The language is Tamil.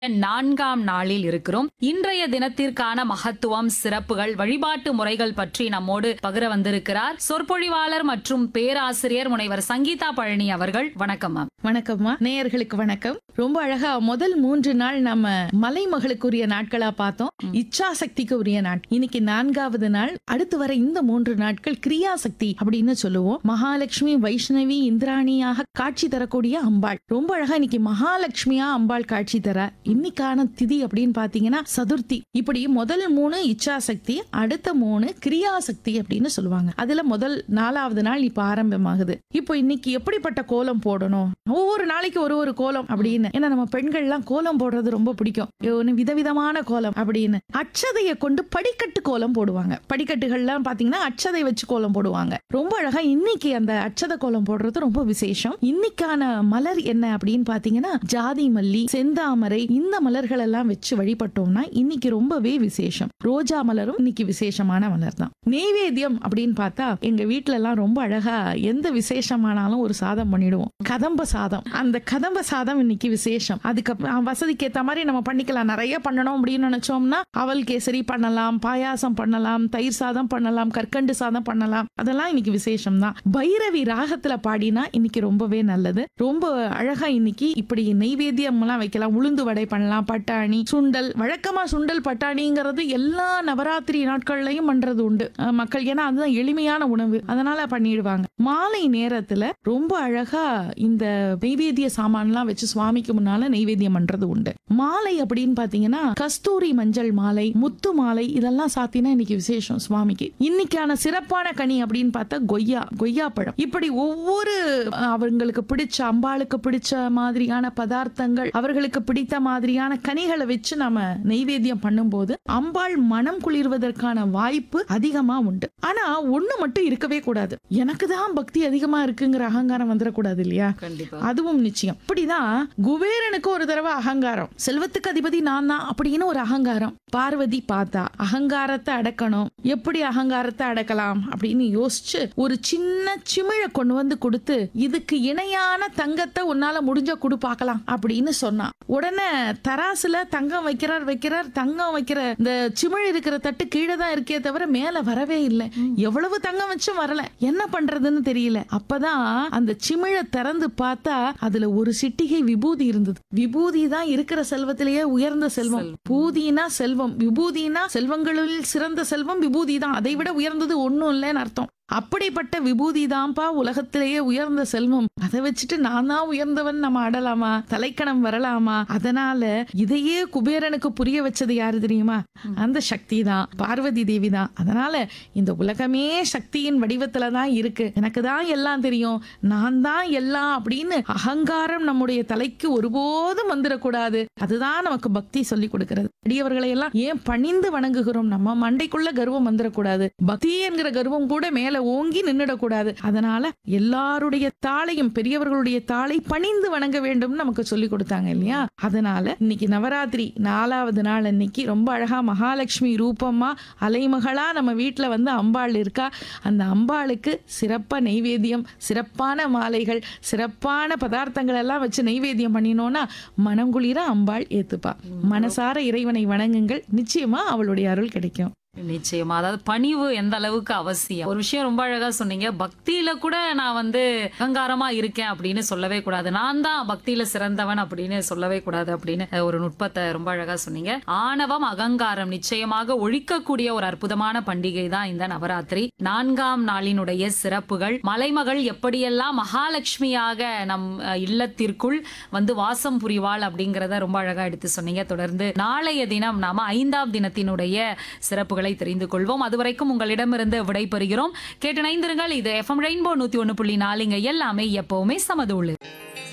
நான்காம் நாளில் இருக்கிறோம் இன்றைய தினத்திற்கான மகத்துவம் சிறப்புகள் வழிபாட்டு முறைகள் பற்றி நம்மோடு பகிர வந்திருக்கிறார் சொற்பொழிவாளர் மற்றும் பேராசிரியர் முனைவர் சங்கீதா பழனி அவர்கள் வணக்கம் மேம் வணக்கம்மா நேயர்களுக்கு வணக்கம் ரொம்ப அழகா முதல் மூன்று நாள் நம்ம மலைமகளுக்குரிய நாட்களா பார்த்தோம் இச்சா சக்திக்கு உரிய நாள் இன்னைக்கு நான்காவது நாள் அடுத்து வர இந்த மூன்று நாட்கள் கிரியா சக்தி அப்படின்னு சொல்லுவோம் மகாலட்சுமி வைஷ்ணவி இந்திராணியாக காட்சி தரக்கூடிய அம்பாள் ரொம்ப அழகா இன்னைக்கு மகாலட்சுமியா அம்பாள் காட்சி தர இன்னைக்கான திதி அப்படின்னு பாத்தீங்கன்னா சதுர்த்தி இப்படி முதல் மூணு இச்சா சக்தி அடுத்த மூணு கிரியா சக்தி அப்படின்னு சொல்லுவாங்க அதுல முதல் நாலாவது நாள் இப்ப ஆரம்பமாகுது இப்போ இன்னைக்கு எப்படிப்பட்ட கோலம் போடணும் ஒவ்வொரு நாளைக்கு ஒரு ஒரு கோலம் அப்படின்னு ஏன்னா நம்ம பெண்கள்லாம் கோலம் போடுறது ரொம்ப பிடிக்கும் ஒண்ணு விதவிதமான கோலம் அப்படின்னு அச்சதையை கொண்டு படிக்கட்டு கோலம் போடுவாங்க படிக்கட்டுகள்லாம் பாத்தீங்கன்னா அச்சதை வச்சு கோலம் போடுவாங்க ரொம்ப அழகா இன்னைக்கு அந்த அச்சத கோலம் போடுறது ரொம்ப விசேஷம் இன்னைக்கான மலர் என்ன அப்படின்னு பாத்தீங்கன்னா ஜாதி மல்லி செந்தாமரை இந்த மலர்கள் எல்லாம் வச்சு வழிபட்டோம்னா இன்னைக்கு ரொம்பவே விசேஷம் ரோஜா மலரும் இன்னைக்கு விசேஷமான மலர் தான் நெய்வேத்தியம் அப்படின்னு பார்த்தா எங்க வீட்ல எல்லாம் ரொம்ப அழகா எந்த விசேஷமானாலும் ஒரு சாதம் பண்ணிடுவோம் கதம்ப சாதம் அந்த கதம்ப சாதம் இன்னைக்கு விசேஷம் அதுக்கப்புறம் வசதிக்கு ஏத்த மாதிரி நம்ம பண்ணிக்கலாம் நிறைய பண்ணணும் அப்படின்னு நினைச்சோம்னா அவல் கேசரி பண்ணலாம் பாயாசம் பண்ணலாம் தயிர் சாதம் பண்ணலாம் கற்கண்டு சாதம் பண்ணலாம் அதெல்லாம் இன்னைக்கு விசேஷம் தான் பைரவி ராகத்துல பாடினா இன்னைக்கு ரொம்பவே நல்லது ரொம்ப அழகா இன்னைக்கு இப்படி நெய்வேத்தியம் எல்லாம் வைக்கலாம் உளுந்து வடை பண்ணலாம் பட்டாணி சுண்டல் வழக்கமா சுண்டல் பட்டாணிங்கிறது எல்லா நவராத்திரி நாட்கள்லயும் பண்றது உண்டு அஹ் மக்கள் ஏன்னா அதுதான் எளிமையான உணவு அதனால பண்ணிடுவாங்க மாலை நேரத்துல ரொம்ப அழகா இந்த நெய்வேத்திய சாமான்லாம் வச்சு சுவாமிக்கு முன்னால நெய்வேத்தியம் பண்றது உண்டு மாலை அப்படின்னு பாத்தீங்கன்னா கஸ்தூரி மஞ்சள் மாலை முத்து மாலை இதெல்லாம் சாத்தினா இன்னைக்கு விசேஷம் சுவாமிக்கு இன்னைக்கான சிறப்பான கனி அப்படின்னு பார்த்தா கொய்யா கொய்யா பழம் இப்படி ஒவ்வொரு அஹ், அவங்களுக்கு பிடிச்ச அம்பாளுக்கு பிடிச்ச மாதிரியான பதார்த்தங்கள் அவர்களுக்கு பிடித்த மாதிரியான கனிகளை வச்சு நாம நெய்வேத்தியம் பண்ணும்போது அம்பாள் மனம் குளிர்வதற்கான வாய்ப்பு அதிகமா உண்டு ஆனா ஒண்ணு மட்டும் இருக்கவே கூடாது எனக்கு தான் பக்தி அதிகமா இருக்குங்கிற அகங்காரம் வந்துடக்கூடாது இல்லையா கண்டிப்பா அதுவும் நிச்சயம் அப்படிதான் குபேரனுக்கு ஒரு தடவை அகங்காரம் செல்வத்துக்கு அதிபதி நான் தான் அப்படின்னு ஒரு அகங்காரம் பார்வதி பார்த்தா அகங்காரத்தை அடக்கணும் எப்படி அகங்காரத்தை அடக்கலாம் அப்படின்னு யோசிச்சு ஒரு சின்ன சிமிழ கொண்டு வந்து கொடுத்து இதுக்கு இணையான தங்கத்தை உன்னால முடிஞ்ச கொடு பார்க்கலாம் அப்படின்னு சொன்னா உடனே தராசுல தங்கம் வைக்கிறார் வைக்கிறார் தங்கம் வைக்கிற இந்த சிமிழ் இருக்கிற தட்டு கீழே தான் இருக்கே தவிர மேல வரவே இல்லை எவ்வளவு தங்கம் வச்சும் வரல என்ன பண்றதுன்னு தெரியல அப்பதான் அந்த சிமிழ திறந்து பார்த்தா அதுல ஒரு சிட்டிகை விபூதி இருந்தது விபூதி தான் இருக்கிற செல்வத்திலேயே உயர்ந்த செல்வம் பூதினா செல்வம் விபூதினா செல்வங்களில் சிறந்த செல்வம் விபூதி தான் அதை விட உயர்ந்தது ஒண்ணும் இல்லைன்னு அர்த்தம் அப்படிப்பட்ட விபூதி தான்ப்பா உலகத்திலேயே உயர்ந்த செல்வம் அதை வச்சுட்டு நான் தான் உயர்ந்தவன் நம்ம ஆடலாமா தலைக்கணம் வரலாமா அதனால இதையே குபேரனுக்கு புரிய வச்சது யாரு தெரியுமா அந்த சக்தி தான் பார்வதி தேவி தான் அதனால இந்த உலகமே சக்தியின் வடிவத்துல தான் இருக்கு எனக்கு தான் எல்லாம் தெரியும் நான் தான் எல்லாம் அப்படின்னு அகங்காரம் நம்முடைய தலைக்கு ஒருபோதும் வந்துடக்கூடாது அதுதான் நமக்கு பக்தி சொல்லி கொடுக்கிறது அடியவர்களை எல்லாம் ஏன் பணிந்து வணங்குகிறோம் நம்ம மண்டைக்குள்ள கர்வம் வந்துடக்கூடாது பக்தி என்கிற கர்வம் கூட மேல ஓங்கி நின்னுடக்கூடாது அதனால எல்லாருடைய தாளையும் பெரியவர்களுடைய தாளை பணிந்து வணங்க வேண்டும் நமக்கு சொல்லி கொடுத்தாங்க இல்லையா அதனால இன்னைக்கு நவராத்திரி நாலாவது நாள் அன்னைக்கு ரொம்ப அழகா மகாலட்சுமி ரூபமா அலைமகளா நம்ம வீட்டுல வந்து அம்பாள் இருக்கா அந்த அம்பாளுக்கு சிறப்பா நெய்வேத்தியம் சிறப்பான மாலைகள் சிறப்பான பதார்த்தங்கள் எல்லாம் வச்சு நெய்வேத்தியம் பண்ணினோம்னா மனங்குளிர அம்பாள் ஏத்துப்பா மனசார இறைவனை வணங்குங்கள் நிச்சயமா அவளுடைய அருள் கிடைக்கும் நிச்சயமா அதாவது பணிவு எந்த அளவுக்கு அவசியம் ஒரு விஷயம் ரொம்ப அழகா சொன்னீங்க பக்தியில கூட நான் வந்து அகங்காரமா இருக்கேன் அப்படின்னு சொல்லவே கூடாது நான் தான் பக்தியில சிறந்தவன் அப்படின்னு சொல்லவே கூடாது அப்படின்னு ஒரு நுட்பத்தை ரொம்ப அழகா சொன்னீங்க ஆணவம் அகங்காரம் நிச்சயமாக ஒழிக்கக்கூடிய ஒரு அற்புதமான பண்டிகை தான் இந்த நவராத்திரி நான்காம் நாளினுடைய சிறப்புகள் மலைமகள் எப்படியெல்லாம் மகாலட்சுமியாக நம் அஹ், இல்லத்திற்குள் வந்து வாசம் புரிவாள் அப்படிங்கறத ரொம்ப அழகா எடுத்து சொன்னீங்க தொடர்ந்து நாளைய தினம் நாம ஐந்தாம் தினத்தினுடைய சிறப்புகளை தெரிந்து கொள்வோம் அதுவரைக்கும் உங்களிடமிருந்து விடைபெறுகிறோம் கேட்டு நைந்திருங்கள் இது எஃப்எம் ரெயின்போ நூத்தி ஒண்ணு புள்ளி நாலுங்க எல்லாமே எப்பவுமே சமதூளு